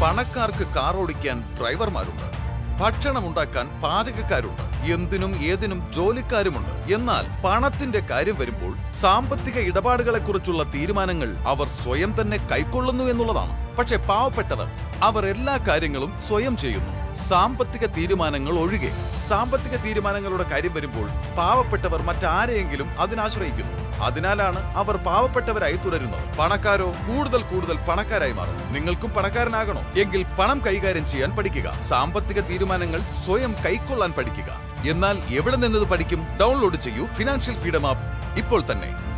പണക്കാർക്ക് car ഓടിക്കാൻ ഡ്രൈവർമാരുണ്ട് ഭക്ഷണം ഉണ്ടാക്കാൻ പാചകക്കാരുണ്ട് എന്തിനും ഏതിനും ജോലിക്കാരുമുണ്ട് എന്നാൽ പണത്തിന്റെ കാര്യം വരുമ്പോൾ സാമ്പത്തിക ഇടപാടുകളെക്കുറിച്ചുള്ള തീരുമാനങ്ങൾ അവർ സ്വയം തന്നെ കൈക്കൊള്ളുന്നു എന്നുള്ളതാണ് പക്ഷെ പാവപ്പെട്ടവർ അവർ എല്ലാ കാര്യങ്ങളും സ്വയം ചെയ്യുന്നു സാമ്പത്തിക തീരുമാനങ്ങൾ ഒഴികെ സാമ്പത്തിക തീരുമാനങ്ങളുടെ കാര്യം വരുമ്പോൾ പാവപ്പെട്ടവർ മറ്റാരെയെങ്കിലും അതിനാശ്രയിക്കുന്നു അതിനാലാണ് അവർ പാവപ്പെട്ടവരായി തുടരുന്നത് പണക്കാരോ കൂടുതൽ കൂടുതൽ പണക്കാരായി മാറും നിങ്ങൾക്കും പണക്കാരനാകണോ എങ്കിൽ പണം കൈകാര്യം ചെയ്യാൻ പഠിക്കുക സാമ്പത്തിക തീരുമാനങ്ങൾ സ്വയം കൈക്കൊള്ളാൻ പഠിക്കുക എന്നാൽ എവിടെ നിന്നത് പഠിക്കും ഡൗൺലോഡ് ചെയ്യൂ ഫിനാൻഷ്യൽ ഫ്രീഡം ആപ്പ് ഇപ്പോൾ തന്നെ